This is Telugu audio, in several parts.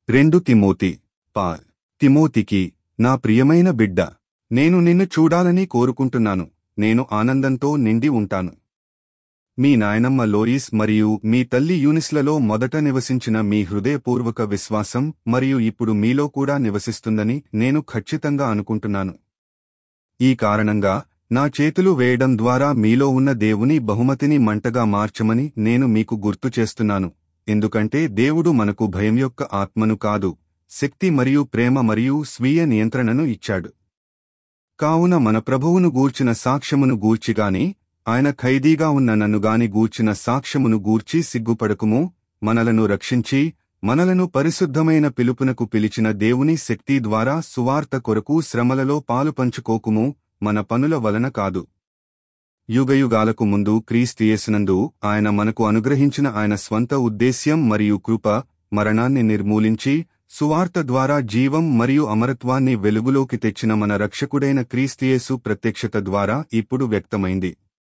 రెండు తిమోతి పా తిమోతికి నా ప్రియమైన బిడ్డ నేను నిన్ను చూడాలని కోరుకుంటున్నాను నేను ఆనందంతో నిండి ఉంటాను మీ నాయనమ్మ లోయిస్ మరియు మీ తల్లి యూనిస్లలో మొదట నివసించిన మీ హృదయపూర్వక విశ్వాసం మరియు ఇప్పుడు మీలో కూడా నివసిస్తుందని నేను ఖచ్చితంగా అనుకుంటున్నాను ఈ కారణంగా నా చేతులు వేయడం ద్వారా మీలో ఉన్న దేవుని బహుమతిని మంటగా మార్చమని నేను మీకు గుర్తు చేస్తున్నాను ఎందుకంటే దేవుడు మనకు భయం యొక్క ఆత్మను కాదు శక్తి మరియు ప్రేమ మరియు స్వీయ నియంత్రణను ఇచ్చాడు కావున మన ప్రభువును గూర్చిన సాక్ష్యమును గూర్చిగాని ఆయన ఖైదీగా ఉన్న నన్నుగాని గూర్చిన సాక్ష్యమును గూర్చి సిగ్గుపడకుము మనలను రక్షించి మనలను పరిశుద్ధమైన పిలుపునకు పిలిచిన దేవుని శక్తి ద్వారా సువార్త కొరకు శ్రమలలో పాలు పంచుకోకుము మన పనుల వలన కాదు యుగయుగాలకు ముందు క్రీస్తుయేసునందు ఆయన మనకు అనుగ్రహించిన ఆయన స్వంత ఉద్దేశ్యం మరియు కృప మరణాన్ని నిర్మూలించి సువార్త ద్వారా జీవం మరియు అమరత్వాన్ని వెలుగులోకి తెచ్చిన మన రక్షకుడైన క్రీస్తుయేసు ప్రత్యక్షత ద్వారా ఇప్పుడు వ్యక్తమైంది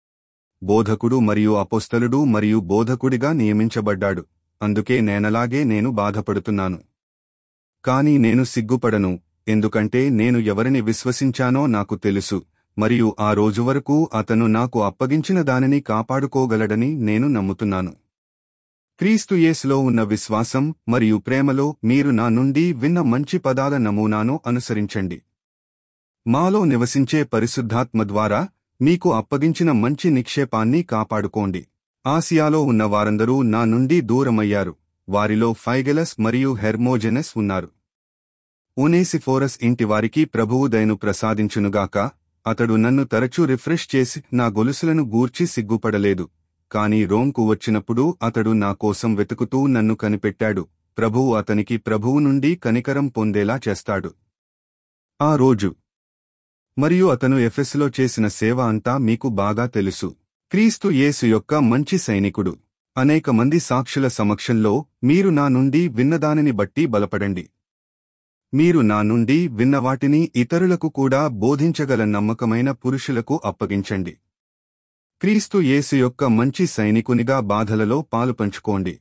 బోధకుడు మరియు అపోస్తలుడు మరియు బోధకుడిగా నియమించబడ్డాడు అందుకే నేనలాగే నేను బాధపడుతున్నాను కాని నేను సిగ్గుపడను ఎందుకంటే నేను ఎవరిని విశ్వసించానో నాకు తెలుసు మరియు ఆ రోజు వరకు అతను నాకు అప్పగించిన దానిని కాపాడుకోగలడని నేను నమ్ముతున్నాను క్రీస్తు యేసులో ఉన్న విశ్వాసం మరియు ప్రేమలో మీరు నా నుండి విన్న మంచి పదాల నమూనాను అనుసరించండి మాలో నివసించే పరిశుద్ధాత్మ ద్వారా మీకు అప్పగించిన మంచి నిక్షేపాన్ని కాపాడుకోండి ఆసియాలో ఉన్న వారందరూ నా నుండి దూరమయ్యారు వారిలో ఫైగెలస్ మరియు హెర్మోజెనస్ ఉన్నారు ఊనేసిఫోరస్ ఇంటివారికి ప్రభువు దయను ప్రసాదించునుగాక అతడు నన్ను తరచూ రిఫ్రెష్ చేసి నా గొలుసులను గూర్చి సిగ్గుపడలేదు కాని రోంకు వచ్చినప్పుడు అతడు నా కోసం వెతుకుతూ నన్ను కనిపెట్టాడు ప్రభువు అతనికి ప్రభువు నుండి కనికరం పొందేలా చేస్తాడు ఆ రోజు మరియు అతను ఎఫెస్లో చేసిన సేవ అంతా మీకు బాగా తెలుసు క్రీస్తు యేసు యొక్క మంచి సైనికుడు అనేక మంది సాక్షుల సమక్షంలో మీరు నా నుండి విన్నదానిని బట్టి బలపడండి మీరు నా నుండి విన్న వాటిని ఇతరులకు కూడా బోధించగల నమ్మకమైన పురుషులకు అప్పగించండి క్రీస్తు యేసు యొక్క మంచి సైనికునిగా బాధలలో పాలుపంచుకోండి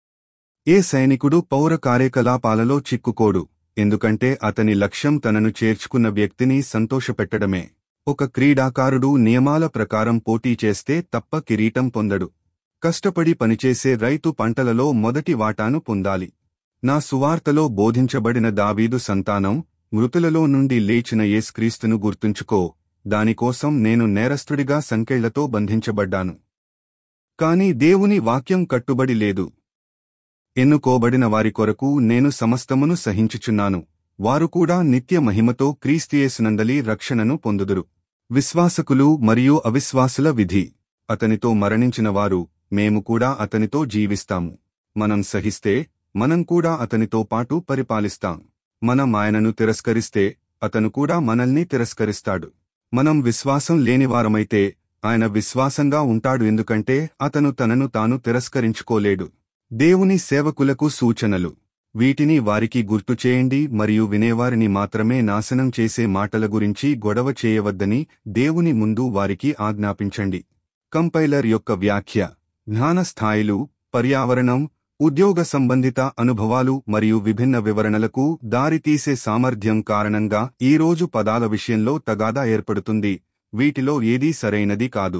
ఏ సైనికుడు పౌర కార్యకలాపాలలో చిక్కుకోడు ఎందుకంటే అతని లక్ష్యం తనను చేర్చుకున్న వ్యక్తిని సంతోషపెట్టడమే ఒక క్రీడాకారుడు నియమాల ప్రకారం పోటీ చేస్తే తప్ప కిరీటం పొందడు కష్టపడి పనిచేసే రైతు పంటలలో మొదటి వాటాను పొందాలి నా సువార్తలో బోధించబడిన దావీదు సంతానం మృతులలో నుండి లేచిన యేస్క్రీస్తును గుర్తుంచుకో దానికోసం నేను నేరస్తుడిగా సంకెళ్లతో బంధించబడ్డాను కాని దేవుని వాక్యం కట్టుబడి లేదు ఎన్నుకోబడిన వారి కొరకు నేను సమస్తమును సహించుచున్నాను వారు కూడా నిత్య మహిమతో క్రీస్తుయేసునందలి రక్షణను పొందుదురు విశ్వాసకులు మరియు అవిశ్వాసుల విధి అతనితో మరణించిన వారు మేము కూడా అతనితో జీవిస్తాము మనం సహిస్తే మనం కూడా అతనితో పాటు పరిపాలిస్తాం మనం ఆయనను తిరస్కరిస్తే అతను కూడా మనల్ని తిరస్కరిస్తాడు మనం విశ్వాసం లేనివారమైతే ఆయన విశ్వాసంగా ఉంటాడు ఎందుకంటే అతను తనను తాను తిరస్కరించుకోలేడు దేవుని సేవకులకు సూచనలు వీటిని వారికి గుర్తు చేయండి మరియు వినేవారిని మాత్రమే నాశనం చేసే మాటల గురించి గొడవ చేయవద్దని దేవుని ముందు వారికి ఆజ్ఞాపించండి కంపైలర్ యొక్క వ్యాఖ్య జ్ఞాన స్థాయిలు పర్యావరణం ఉద్యోగ సంబంధిత అనుభవాలు మరియు విభిన్న వివరణలకు దారితీసే సామర్థ్యం కారణంగా ఈ రోజు పదాల విషయంలో తగాదా ఏర్పడుతుంది వీటిలో ఏదీ సరైనది కాదు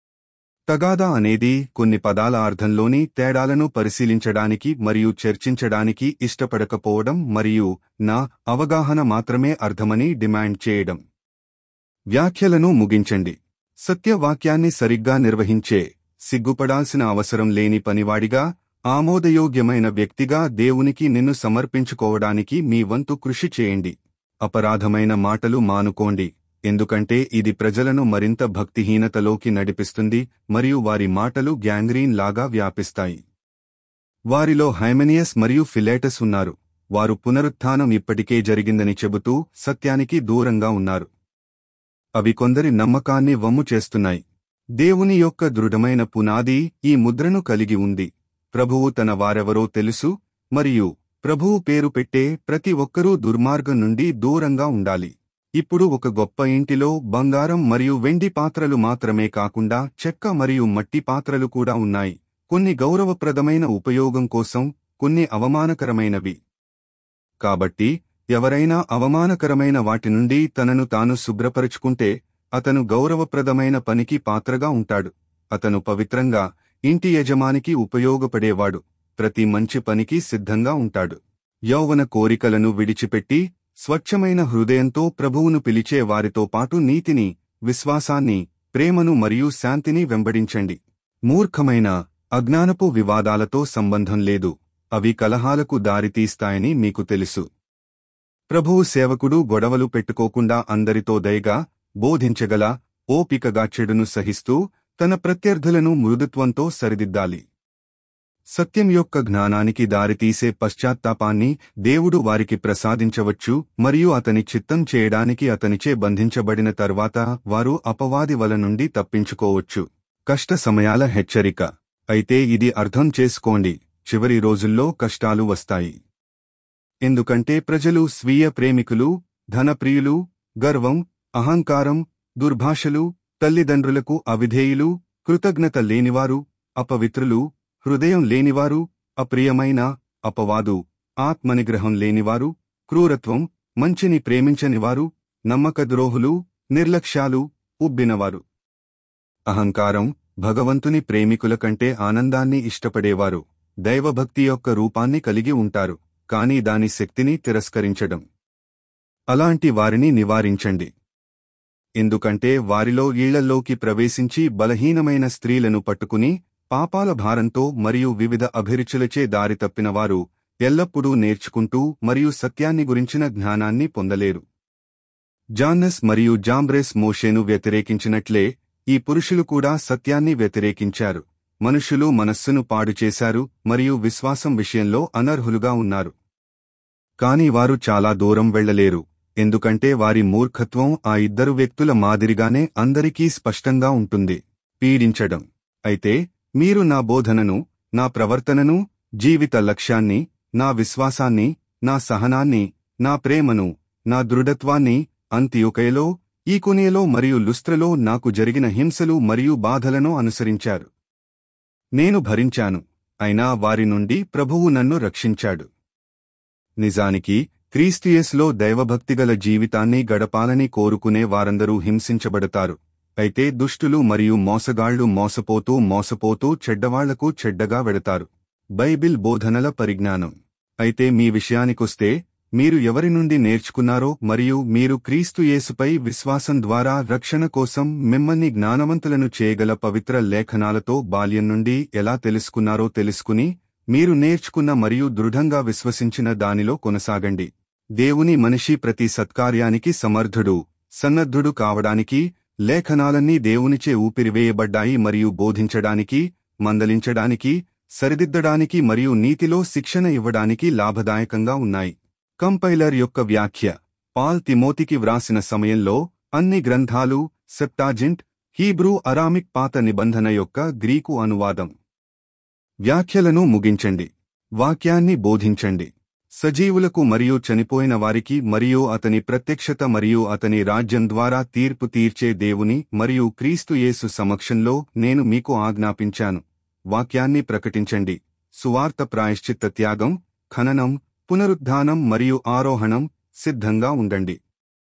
తగాదా అనేది కొన్ని పదాల అర్థంలోని తేడాలను పరిశీలించడానికి మరియు చర్చించడానికి ఇష్టపడకపోవడం మరియు నా అవగాహన మాత్రమే అర్థమని డిమాండ్ చేయడం వ్యాఖ్యలను ముగించండి సత్యవాక్యాన్ని సరిగ్గా నిర్వహించే సిగ్గుపడాల్సిన అవసరం లేని పనివాడిగా ఆమోదయోగ్యమైన వ్యక్తిగా దేవునికి నిన్ను సమర్పించుకోవడానికి మీ వంతు కృషి చేయండి అపరాధమైన మాటలు మానుకోండి ఎందుకంటే ఇది ప్రజలను మరింత భక్తిహీనతలోకి నడిపిస్తుంది మరియు వారి మాటలు గ్యాంగ్రీన్ లాగా వ్యాపిస్తాయి వారిలో హైమెనియస్ మరియు ఫిలేటస్ ఉన్నారు వారు పునరుత్థానం ఇప్పటికే జరిగిందని చెబుతూ సత్యానికి దూరంగా ఉన్నారు అవి కొందరి నమ్మకాన్ని వమ్ము చేస్తున్నాయి దేవుని యొక్క దృఢమైన పునాది ఈ ముద్రను కలిగి ఉంది ప్రభువు తన వారెవరో తెలుసు మరియు ప్రభువు పేరు పెట్టే ప్రతి ఒక్కరూ దుర్మార్గం నుండి దూరంగా ఉండాలి ఇప్పుడు ఒక గొప్ప ఇంటిలో బంగారం మరియు వెండి పాత్రలు మాత్రమే కాకుండా చెక్క మరియు మట్టి పాత్రలు కూడా ఉన్నాయి కొన్ని గౌరవప్రదమైన ఉపయోగం కోసం కొన్ని అవమానకరమైనవి కాబట్టి ఎవరైనా అవమానకరమైన వాటి నుండి తనను తాను శుభ్రపరుచుకుంటే అతను గౌరవప్రదమైన పనికి పాత్రగా ఉంటాడు అతను పవిత్రంగా ఇంటి యజమానికి ఉపయోగపడేవాడు ప్రతి మంచి పనికి సిద్ధంగా ఉంటాడు యౌవన కోరికలను విడిచిపెట్టి స్వచ్ఛమైన హృదయంతో ప్రభువును పిలిచే వారితో పాటు నీతిని విశ్వాసాన్ని ప్రేమను మరియు శాంతిని వెంబడించండి మూర్ఖమైన అజ్ఞానపు వివాదాలతో సంబంధం లేదు అవి కలహాలకు దారితీస్తాయని మీకు తెలుసు ప్రభువు సేవకుడు గొడవలు పెట్టుకోకుండా అందరితో దయగా బోధించగల ఓపికగా చెడును సహిస్తూ తన ప్రత్యర్థులను మృదుత్వంతో సరిదిద్దాలి సత్యం యొక్క జ్ఞానానికి దారితీసే పశ్చాత్తాపాన్ని దేవుడు వారికి ప్రసాదించవచ్చు మరియు అతని చిత్తం చేయడానికి అతనిచే బంధించబడిన తర్వాత వారు అపవాది వల నుండి తప్పించుకోవచ్చు కష్ట సమయాల హెచ్చరిక అయితే ఇది అర్థం చేసుకోండి చివరి రోజుల్లో కష్టాలు వస్తాయి ఎందుకంటే ప్రజలు స్వీయ ప్రేమికులు ధనప్రియులు గర్వం అహంకారం దుర్భాషలు తల్లిదండ్రులకు అవిధేయులు కృతజ్ఞత లేనివారు అపవిత్రులు హృదయం లేనివారు అప్రియమైన అపవాదు ఆత్మనిగ్రహం లేనివారు క్రూరత్వం మంచిని ప్రేమించనివారు నమ్మకద్రోహులు నిర్లక్ష్యాలు ఉబ్బినవారు అహంకారం భగవంతుని ప్రేమికుల కంటే ఆనందాన్ని ఇష్టపడేవారు దైవభక్తి యొక్క రూపాన్ని కలిగి ఉంటారు కాని దాని శక్తిని తిరస్కరించడం అలాంటి వారిని నివారించండి ఎందుకంటే వారిలో ఈళ్లల్లోకి ప్రవేశించి బలహీనమైన స్త్రీలను పట్టుకుని పాపాల భారంతో మరియు వివిధ అభిరుచులచే దారి తప్పినవారు ఎల్లప్పుడూ నేర్చుకుంటూ మరియు సత్యాన్ని గురించిన జ్ఞానాన్ని పొందలేరు జాన్నస్ మరియు జాంబ్రెస్ మోషేను వ్యతిరేకించినట్లే ఈ పురుషులు కూడా సత్యాన్ని వ్యతిరేకించారు మనుషులు మనస్సును పాడు చేశారు మరియు విశ్వాసం విషయంలో అనర్హులుగా ఉన్నారు కాని వారు చాలా దూరం వెళ్లలేరు ఎందుకంటే వారి మూర్ఖత్వం ఆ ఇద్దరు వ్యక్తుల మాదిరిగానే అందరికీ స్పష్టంగా ఉంటుంది పీడించడం అయితే మీరు నా బోధనను నా ప్రవర్తనను జీవిత లక్ష్యాన్ని నా విశ్వాసాన్ని నా సహనాన్ని నా ప్రేమను నా దృఢత్వాన్ని అంత్యుకయలో ఈకొనేలో మరియు లుస్త్రలో నాకు జరిగిన హింసలు మరియు బాధలను అనుసరించారు నేను భరించాను అయినా వారి నుండి ప్రభువు నన్ను రక్షించాడు నిజానికి క్రీస్తియస్లో దైవభక్తిగల జీవితాన్ని గడపాలని కోరుకునే వారందరూ హింసించబడతారు అయితే దుష్టులు మరియు మోసగాళ్లు మోసపోతూ మోసపోతూ చెడ్డవాళ్లకు చెడ్డగా వెడతారు బైబిల్ బోధనల పరిజ్ఞానం అయితే మీ విషయానికొస్తే మీరు ఎవరి నుండి నేర్చుకున్నారో మరియు మీరు క్రీస్తు యేసుపై విశ్వాసం ద్వారా రక్షణ కోసం మిమ్మల్ని జ్ఞానవంతులను చేయగల పవిత్ర లేఖనాలతో బాల్యం నుండి ఎలా తెలుసుకున్నారో తెలుసుకుని మీరు నేర్చుకున్న మరియు దృఢంగా విశ్వసించిన దానిలో కొనసాగండి దేవుని మనిషి ప్రతి సత్కార్యానికి సమర్థుడు సన్నద్ధుడు కావడానికి లేఖనాలన్నీ దేవునిచే ఊపిరివేయబడ్డాయి మరియు బోధించడానికి మందలించడానికి సరిదిద్దడానికి మరియు నీతిలో శిక్షణ ఇవ్వడానికి లాభదాయకంగా ఉన్నాయి కంపైలర్ యొక్క వ్యాఖ్య పాల్ తిమోతికి వ్రాసిన సమయంలో అన్ని గ్రంథాలు సెప్టాజింట్ హీబ్రూ అరామిక్ పాత నిబంధన యొక్క గ్రీకు అనువాదం వ్యాఖ్యలను ముగించండి వాక్యాన్ని బోధించండి సజీవులకు మరియు చనిపోయిన వారికి మరియు అతని ప్రత్యక్షత మరియు అతని రాజ్యం ద్వారా తీర్పు తీర్చే దేవుని మరియు క్రీస్తు యేసు సమక్షంలో నేను మీకు ఆజ్ఞాపించాను వాక్యాన్ని ప్రకటించండి సువార్త ప్రాయశ్చిత్త త్యాగం ఖననం పునరుద్ధానం మరియు ఆరోహణం సిద్ధంగా ఉండండి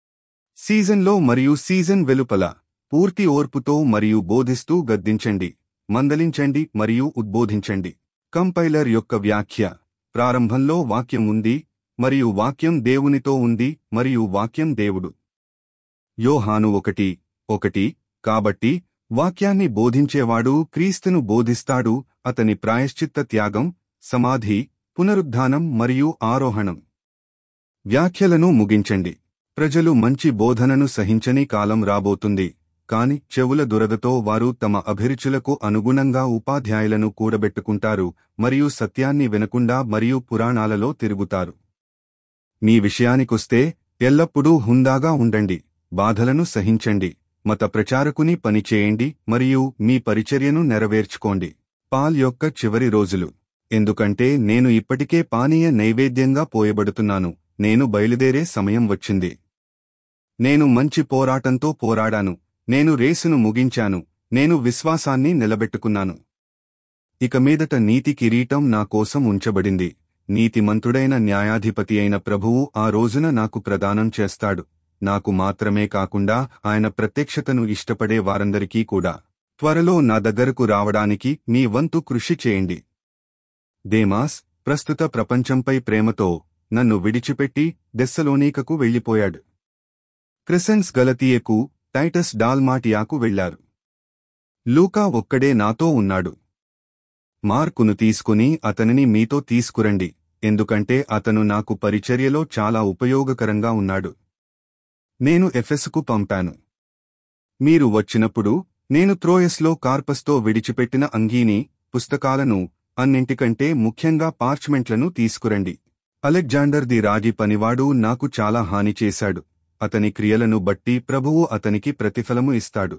సీజన్లో మరియు సీజన్ వెలుపల పూర్తి ఓర్పుతో మరియు బోధిస్తూ గద్దించండి మందలించండి మరియు ఉద్బోధించండి కంపైలర్ యొక్క వ్యాఖ్య ప్రారంభంలో వాక్యం ఉంది మరియు వాక్యం దేవునితో ఉంది మరియు వాక్యం దేవుడు యోహాను ఒకటి ఒకటి కాబట్టి వాక్యాన్ని బోధించేవాడు క్రీస్తును బోధిస్తాడు అతని ప్రాయశ్చిత్త త్యాగం సమాధి పునరుద్ధానం మరియు ఆరోహణం వ్యాఖ్యలను ముగించండి ప్రజలు మంచి బోధనను సహించని కాలం రాబోతుంది కాని చెవుల దురదతో వారు తమ అభిరుచులకు అనుగుణంగా ఉపాధ్యాయులను కూడబెట్టుకుంటారు మరియు సత్యాన్ని వినకుండా మరియు పురాణాలలో తిరుగుతారు మీ విషయానికొస్తే ఎల్లప్పుడూ హుందాగా ఉండండి బాధలను సహించండి మత ప్రచారకుని పనిచేయండి మరియు మీ పరిచర్యను నెరవేర్చుకోండి పాల్ యొక్క చివరి రోజులు ఎందుకంటే నేను ఇప్పటికే పానీయ నైవేద్యంగా పోయబడుతున్నాను నేను బయలుదేరే సమయం వచ్చింది నేను మంచి పోరాటంతో పోరాడాను నేను రేసును ముగించాను నేను విశ్వాసాన్ని నిలబెట్టుకున్నాను ఇక మీదట నీతి కిరీటం నా కోసం ఉంచబడింది నీతిమంతుడైన న్యాయాధిపతి అయిన ప్రభువు ఆ రోజున నాకు ప్రదానం చేస్తాడు నాకు మాత్రమే కాకుండా ఆయన ప్రత్యక్షతను ఇష్టపడే వారందరికీ కూడా త్వరలో నా దగ్గరకు రావడానికి మీ వంతు కృషి చేయండి దేమాస్ ప్రస్తుత ప్రపంచంపై ప్రేమతో నన్ను విడిచిపెట్టి దెస్సలోనీకకు వెళ్లిపోయాడు క్రిసెన్స్ గలతీయకు టైటస్ డాల్మాటియాకు వెళ్లారు లూకా ఒక్కడే నాతో ఉన్నాడు మార్కును తీసుకుని అతనిని మీతో తీసుకురండి ఎందుకంటే అతను నాకు పరిచర్యలో చాలా ఉపయోగకరంగా ఉన్నాడు నేను ఎఫెసుకు పంపాను మీరు వచ్చినప్పుడు నేను త్రోయస్లో కార్పస్తో విడిచిపెట్టిన అంగీని పుస్తకాలను అన్నింటికంటే ముఖ్యంగా పార్చ్మెంట్లను తీసుకురండి అలెగ్జాండర్ ది రాజీ పనివాడు నాకు చాలా హాని చేశాడు అతని క్రియలను బట్టి ప్రభువు అతనికి ప్రతిఫలము ఇస్తాడు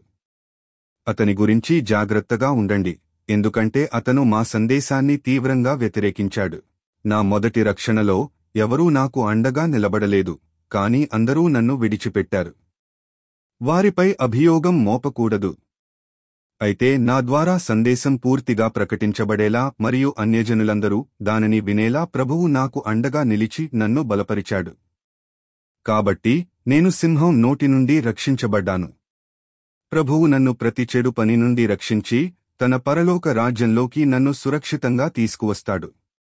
అతని గురించి జాగ్రత్తగా ఉండండి ఎందుకంటే అతను మా సందేశాన్ని తీవ్రంగా వ్యతిరేకించాడు నా మొదటి రక్షణలో ఎవరూ నాకు అండగా నిలబడలేదు కాని అందరూ నన్ను విడిచిపెట్టారు వారిపై అభియోగం మోపకూడదు అయితే నా ద్వారా సందేశం పూర్తిగా ప్రకటించబడేలా మరియు అన్యజనులందరూ దానిని వినేలా ప్రభువు నాకు అండగా నిలిచి నన్ను బలపరిచాడు కాబట్టి నేను సింహం నోటి నుండి రక్షించబడ్డాను ప్రభువు నన్ను ప్రతి చెడు పని నుండి రక్షించి తన పరలోక రాజ్యంలోకి నన్ను సురక్షితంగా తీసుకువస్తాడు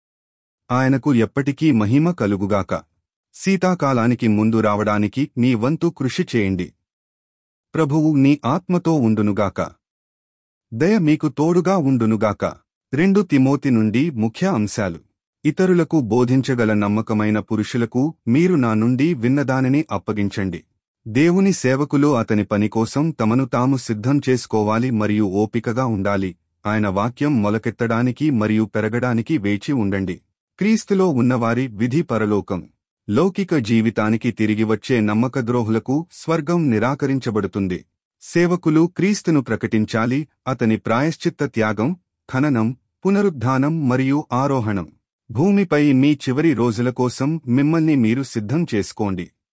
ఆయనకు ఎప్పటికీ మహిమ కలుగుగాక శీతాకాలానికి ముందు రావడానికి నీ వంతు కృషి చేయండి ప్రభువు నీ ఆత్మతో ఉండునుగాక దయ మీకు తోడుగా ఉండునుగాక రెండు తిమోతి నుండి ముఖ్య అంశాలు ఇతరులకు బోధించగల నమ్మకమైన పురుషులకు మీరు నా నుండి విన్నదానిని అప్పగించండి దేవుని సేవకులు అతని పని కోసం తమను తాము సిద్ధం చేసుకోవాలి మరియు ఓపికగా ఉండాలి ఆయన వాక్యం మొలకెత్తడానికి మరియు పెరగడానికి వేచి ఉండండి క్రీస్తులో ఉన్నవారి విధి పరలోకం లౌకిక జీవితానికి తిరిగి వచ్చే నమ్మకద్రోహులకు స్వర్గం నిరాకరించబడుతుంది సేవకులు క్రీస్తును ప్రకటించాలి అతని ప్రాయశ్చిత్త త్యాగం ఖననం పునరుద్ధానం మరియు ఆరోహణం భూమిపై మీ చివరి రోజుల కోసం మిమ్మల్ని మీరు సిద్ధం చేసుకోండి